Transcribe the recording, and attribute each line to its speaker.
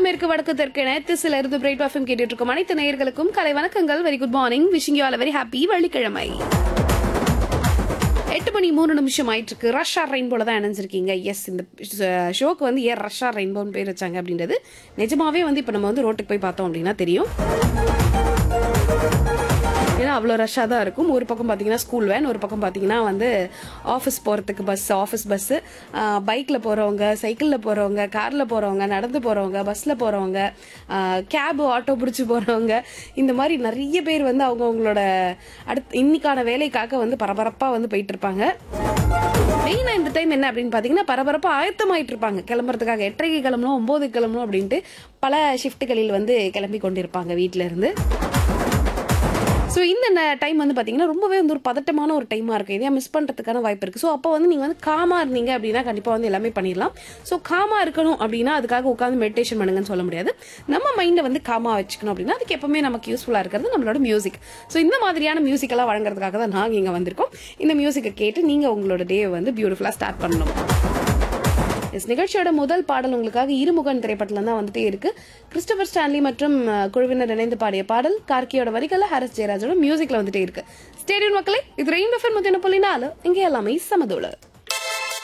Speaker 1: மேற்கு வடக்கு தெற்கு என திசில இருந்து பிரைட் பர்ஃபம் கேட்டுட்டு இருக்கும் அனைத்து நேயர்களுக்கும் கலை வணக்கங்கள் very good morning wishing you all very happy வெள்ளிக்கிழமை எட்டு மணி மூணு நிமிஷம் ஆயிட்டு இருக்கு ரஷ்ஷா ரெயின்போல தான் இணைஞ்சிருக்கீங்க எஸ் இந்த ஷோக்கு வந்து ஏன் ரஷ்ஷா ரெயின்போன்னு பேர் வச்சாங்க அப்படின்றது நிஜமாவே வந்து இப்போ நம்ம வந்து ரோட்டுக்கு போய் பார்த்தோம் அப்படின்னா தெரியும் ஏன்னா அவ்வளோ ரஷ்ஷாக தான் இருக்கும் ஒரு பக்கம் பார்த்தீங்கன்னா ஸ்கூல் வேன் ஒரு பக்கம் பார்த்தீங்கன்னா வந்து ஆஃபீஸ் போகிறதுக்கு பஸ் ஆஃபீஸ் பஸ்ஸு பைக்கில் போகிறவங்க சைக்கிளில் போகிறவங்க காரில் போகிறவங்க நடந்து போகிறவங்க பஸ்ஸில் போகிறவங்க கேபு ஆட்டோ பிடிச்சி போகிறவங்க இந்த மாதிரி நிறைய பேர் வந்து அவங்கவுங்களோட அடுத்து இன்னைக்கான வேலைக்காக வந்து பரபரப்பாக வந்து போயிட்டு இருப்பாங்க மெயினாக இந்த டைம் என்ன அப்படின்னு பார்த்தீங்கன்னா பரபரப்பாக ஆயத்தமாயிட்டு இருப்பாங்க கிளம்புறதுக்காக எட்டரைக்கு கிளம்பணும் ஒம்பது கிளம்பணும் அப்படின்ட்டு பல ஷிஃப்ட்டுகளில் வந்து கிளம்பி கொண்டிருப்பாங்க வீட்டில இருந்து ஸோ இந்த டைம் வந்து பார்த்தீங்கன்னா ரொம்பவே வந்து ஒரு பதட்டமான ஒரு டைமாக இருக்கும் இதையா மிஸ் பண்ணுறதுக்கான வாய்ப்பு இருக்குது ஸோ அப்போ வந்து நீங்கள் வந்து காமாக இருந்தீங்க அப்படின்னா கண்டிப்பாக வந்து எல்லாமே பண்ணிடலாம் ஸோ காமாக இருக்கணும் அப்படின்னா அதுக்காக உட்காந்து மெடிடேஷன் பண்ணுங்கன்னு சொல்ல முடியாது நம்ம மைண்டை வந்து காமாக வச்சுக்கணும் அப்படின்னா அதுக்கு எப்பவுமே நமக்கு யூஸ்ஃபுல்லாக இருக்கிறது நம்மளோட மியூசிக் ஸோ இந்த மாதிரியான மியூசிக்கெல்லாம் வழங்குறதுக்காக தான் நாங்கள் இங்கே வந்திருக்கோம் இந்த மியூசிக்கை கேட்டு நீங்கள் உங்களோட டே வந்து பியூட்டிஃபுல்லாக ஸ்டார்ட் பண்ணணும் எஸ் நிகழ்ச்சியோட முதல் பாடல் உங்களுக்காக இருமுகன் திரைப்படத்துல தான் வந்துட்டே இருக்கு கிறிஸ்டபர் ஸ்டான்லி மற்றும் அஹ், குழுவினர் இணைந்து பாடிய பாடல் கார்கியோட வரிகள்ல ஹாரிஸ் ஜெயராஜோட மியூசிக்ல வந்துட்டே இருக்கு ஸ்டேடியம் மக்களே இது ரெயின் புள்ளி நாலு இங்கே எல்லாமே சமதோல